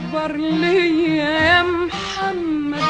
وتكبر ليا يا محمد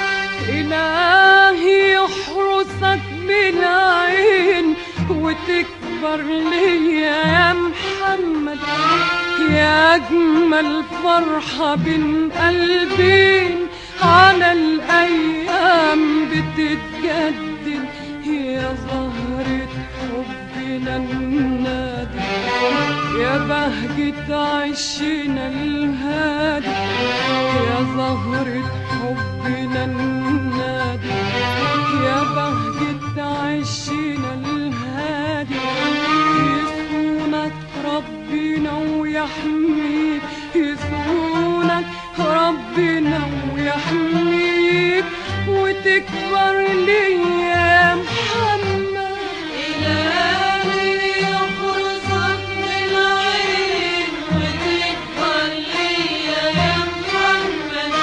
إلهي يحرسك بالعين وتكبر ليا يا محمد يا أجمل فرحة بين قلبين على الأيام بتتجدد يا زهرة حبنا النادي يا بهجة عشنا الهادي يا زهرة حبنا النادي يا بهجة عشنا الهادي يصونك ربنا ويحميك يصونك ربنا ويحميك وتكبر لي يا محمد إلهي يحرسك بالعين وتكبر ليا يا محمد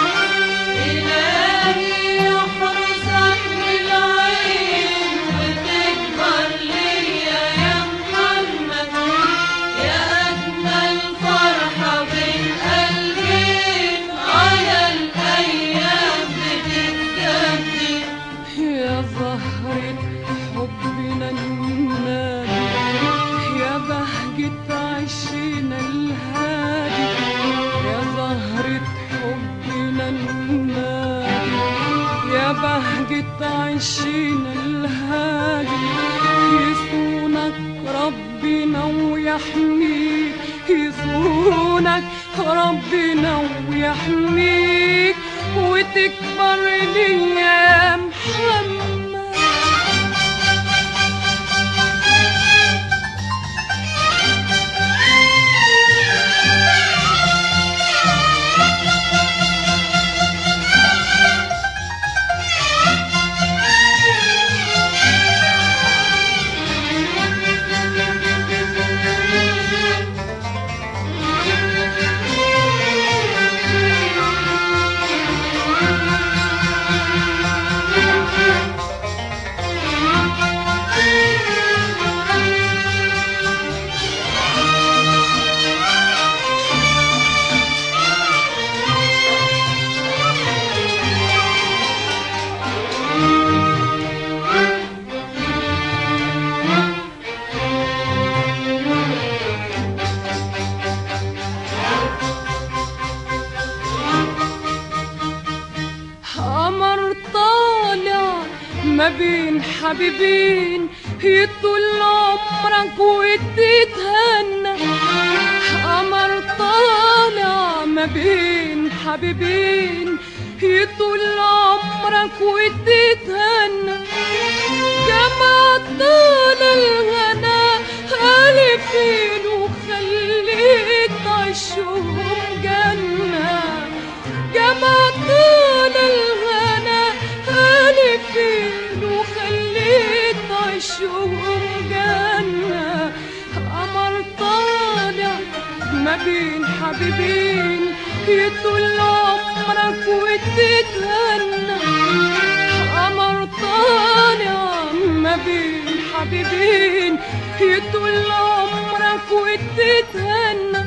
إلهي يحرسك بالعين وتكبر ليا يا محمد يا أجمل فرحة بين قلبين على الأيام بتتجدد يا زهرة حبنا النادي يا بهجة عشنا الهادي يا زهرة حبنا النادي يا بهجة عشنا الهادي يصونك ربنا ويحميك يصونك ربنا ويحميك وتكبر لي يا محمد قمر طالع ما بين حبيبين يطول عمرك وتتهنى قمر طالع ما بين حبيبين يطول عمرك وتتهنى جمع طال الغنى ألفين وخليت عشهم جنة جمع طال الغنى ألفين وخليت عشهم جنة قمر طالع ما بين حبيبين يطول عمرك وتتهنى قمر طالع ما بين حبيبين يطول عمرك وتتهنى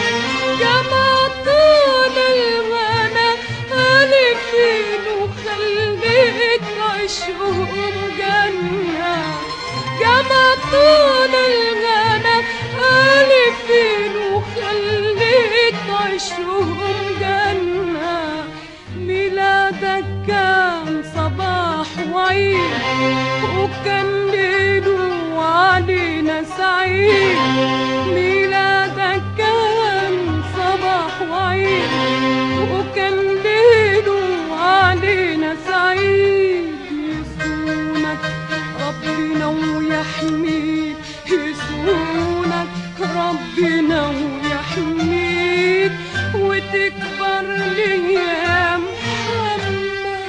جمع طول الغنى ألفين وخليت عشهم جنة جمع طول الغنى ألفين وخليت عشهم جنة ميلادك كان صباح وعيد وكان ليله علينا سعيد ميلادك كان صباح وعيد وكان ليله علينا سعيد يصونك ربنا ويحميك يصونك ربنا ويحميك وتكبر لي يا محمد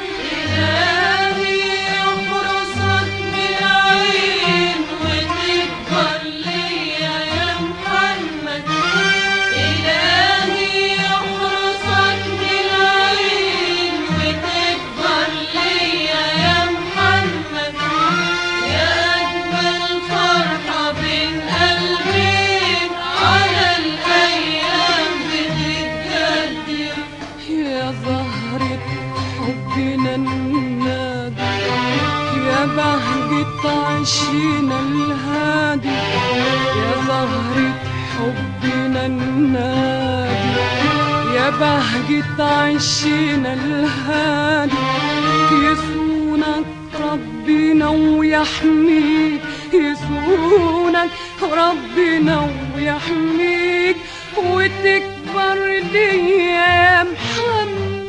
إلهي يحرسك بالعين وتكبر ليا يا بهجة عشنا الهادي يصونك ربنا ويحميك يصونك ربنا ويحميك وتكبر لي يا محمد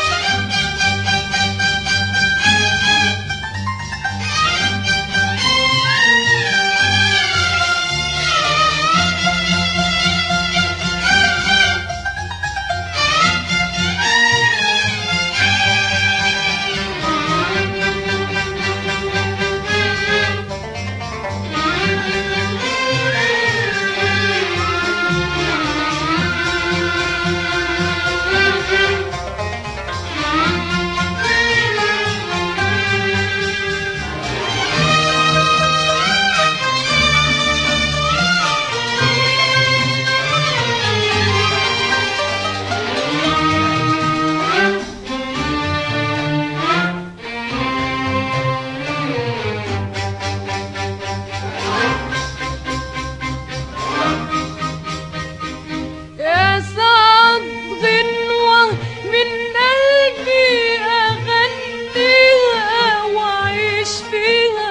يا سعد غنوة من قلبي أغنيها وأعيش فيها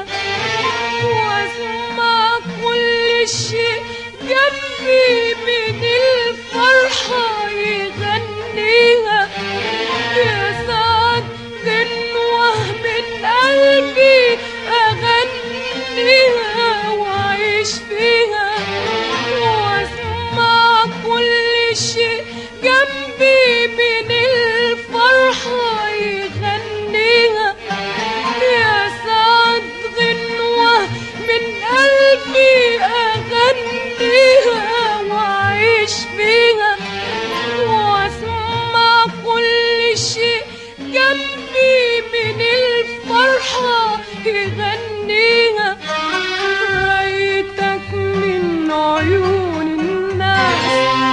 وأسمع كل شيء جنبي من الفرحة يغنيها يا سعد غنوة من قلبي أغنيها وأعيش فيها واسمع كل شيء جنبي من الفرحة يغنيها يا سعد غنوة من قلبي أغنيها وأعيش فيها واسمع كل شيء جنبي من الفرحة يغنيها رأيتك من عيون الناس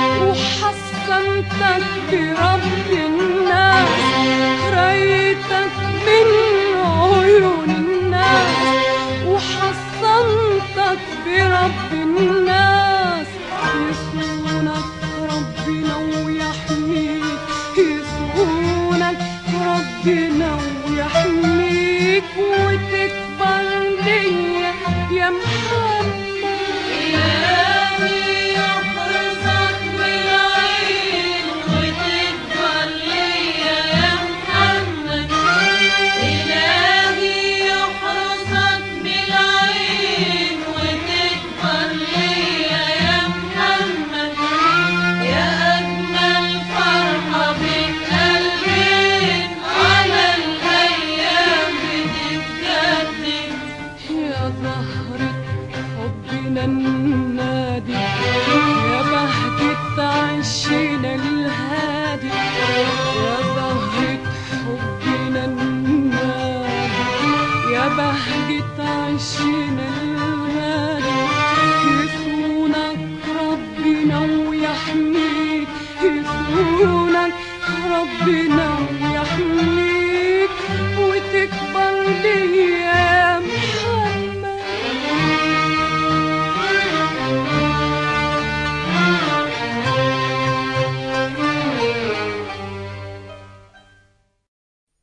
وحصنتك برب الناس رأيتك من عيون الناس وحصنتك برب الناس يصونك ربنا ويحميك يصونك ربنا ويحميك وتكبر ليا يا محمد إلهي يحرسك بالعين وتكبر ليا يا محمد إلهي يحرسك بالعين وتكبر ليا يا محمد يا أجمل فرحة بين قلبين على الأيام بتتجدد يا زهرة حبنا النادي يا بهجة عشنا الهادي يا زهرة حبنا النادي يا بهجة عشنا الهادي يصونك ربنا ويحميك يصونك ربنا